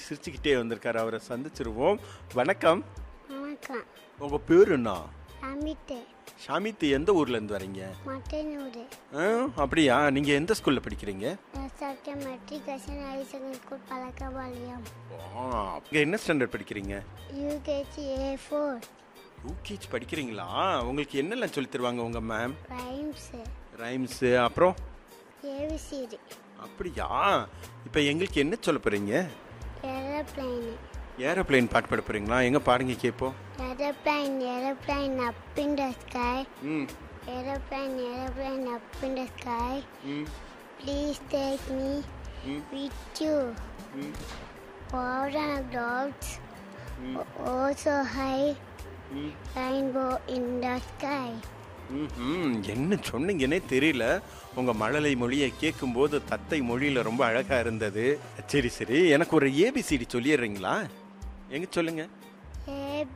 சிரிச்சுக்கிட்டே வந்திருக்காரு அவரை சந்திச்சிருவோம் வணக்கம் வணக்கம் உங்க பேர் என்ன அமிட்டு ஷாமித்து எந்த ஊர்ல இருந்து வரீங்க மட்டனூர் ஆ, அப்படியா நீங்க எந்த ஸ்கூல்ல படிக்கிறீங்க SRK matriculation higher secondary school Pazhakkapalayam ஆ, இங்க என்ன ஸ்டாண்டர்ட் படிக்கிறீங்க யூகேஜி ஏ ஃபோர் யூகேஜி படிக்கிறீங்களா உங்களுக்கு என்னெல்லாம் சொல்லி தருவாங்க உங்க மேம் ரைம்ஸு ரைம்ஸ் அப்புறம் ஏவிசிடி அப்படியா இப்போ எங்களுக்கு என்ன சொல்ல போறீங்க ஏரோப்ளைனு ஏரோப்ளேன் பாட்டு பாட போறீங்களா எங்க பாடுங்க கேட்போம் aeroplane aeroplane up in the sky hmm aeroplane aeroplane up in the sky hmm please take me hmm. With you hmm Far and clouds, also high, ம் rainbow in the sky. ம்ஹும். என்ன சொன்னீங்கன்னே தெரியல உங்க மழலை மொழியை கேட்கும்போது தத்தை மொழியில ரொம்ப அழகா இருந்தது சரி சரி எனக்கு ஒரு ஏபிசிடி சொல்லிடுறீங்களா எங்க சொல்லுங்க A